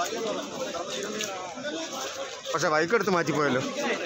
പക്ഷെ ബൈക്ക് എടുത്ത് മാറ്റിപ്പോയല്ലോ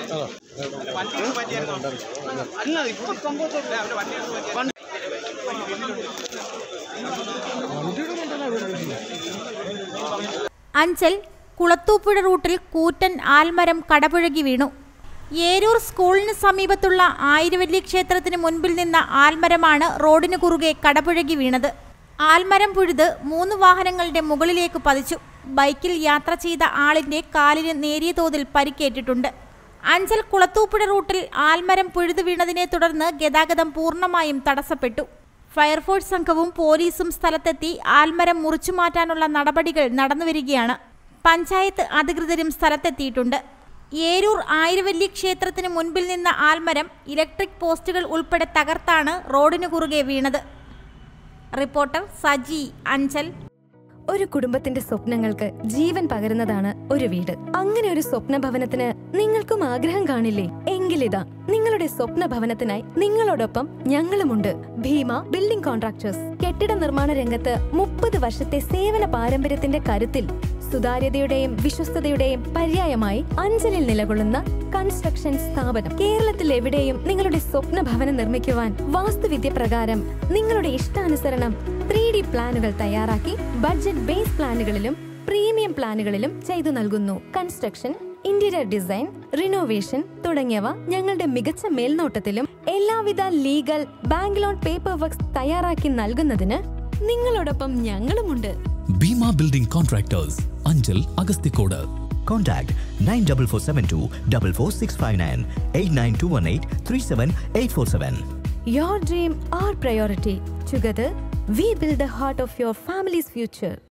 അഞ്ചൽ കുളത്തൂപ്പുഴ റൂട്ടിൽ കൂറ്റൻ ആൽമരം കടപുഴകി വീണു ഏരൂർ സ്കൂളിന് സമീപത്തുള്ള ആയിരവല്ലി ക്ഷേത്രത്തിന് മുൻപിൽ നിന്ന ആൽമരമാണ് റോഡിന് കുറുകെ കടപുഴകി വീണത് ആൽമരം പുഴുത് മൂന്ന് വാഹനങ്ങളുടെ മുകളിലേക്ക് പതിച്ചു ബൈക്കിൽ യാത്ര ചെയ്ത ആളിന്റെ കാലിന് നേരിയ തോതിൽ പരിക്കേറ്റിട്ടുണ്ട് അഞ്ചൽ കുളത്തൂപ്പുഴ റൂട്ടിൽ ആൽമരം പുഴുതു വീണതിനെ തുടർന്ന് ഗതാഗതം പൂർണ്ണമായും തടസ്സപ്പെട്ടു ഫയർഫോഴ്സ് സംഘവും പോലീസും സ്ഥലത്തെത്തി ആൽമരം മുറിച്ചു മാറ്റാനുള്ള നടപടികൾ നടന്നുവരികയാണ് പഞ്ചായത്ത് അധികൃതരും സ്ഥലത്തെത്തിയിട്ടുണ്ട് ഏരൂർ ആയിരവല്ലി ക്ഷേത്രത്തിന് മുൻപിൽ നിന്ന ആൽമരം ഇലക്ട്രിക് പോസ്റ്റുകൾ ഉൾപ്പെടെ തകർത്താണ് റോഡിന് കുറുകെ വീണത് റിപ്പോർട്ടർ സജി അഞ്ചൽ ഒരു കുടുംബത്തിന്റെ സ്വപ്നങ്ങൾക്ക് ജീവൻ പകരുന്നതാണ് ഒരു വീട് അങ്ങനെ ഒരു സ്വപ്ന ഭവനത്തിന് നിങ്ങൾക്കും ആഗ്രഹം കാണില്ലേ എങ്കിലിതാ നിങ്ങളുടെ സ്വപ്ന ഭവനത്തിനായി നിങ്ങളോടൊപ്പം ഞങ്ങളുമുണ്ട് ഭീമ ബിൽഡിംഗ് കോൺട്രാക്ടേഴ്സ് കെട്ടിട നിർമ്മാണ രംഗത്ത് മുപ്പത് വർഷത്തെ സേവന പാരമ്പര്യത്തിന്റെ കരുത്തിൽ സുതാര്യതയുടെയും വിശ്വസ്തതയുടെയും പര്യായമായി അഞ്ചലിൽ നിലകൊള്ളുന്ന കൺസ്ട്രക്ഷൻ സ്ഥാപനം കേരളത്തിൽ എവിടെയും നിങ്ങളുടെ സ്വപ്ന ഭവനം നിർമ്മിക്കുവാൻ വാസ്തുവിദ്യ പ്രകാരം നിങ്ങളുടെ ഇഷ്ടാനുസരണം ത്രീ ഡി പ്ലാനുകൾ തയ്യാറാക്കി ബഡ്ജറ്റ് ബേസ് പ്ലാനുകളിലും പ്രീമിയം പ്ലാനുകളിലും ചെയ്തു നൽകുന്നു കൺസ്ട്രക്ഷൻ ഇന്റീരിയർ ഡിസൈൻ റിനോവേഷൻ തുടങ്ങിയവ ഞങ്ങളുടെ മികച്ച മേൽനോട്ടത്തിലും എല്ലാവിധ legal bank loan paper works തയ്യാറാക്കി നൽകുന്നതിന് നിങ്ങളോടൊപ്പം ഞങ്ങളുമുണ്ട് Bhima building contractors Anchal Agasthikode Contact 94472 44659 89218 37847. Your dream, our priority. Together, we build the heart of your family's future.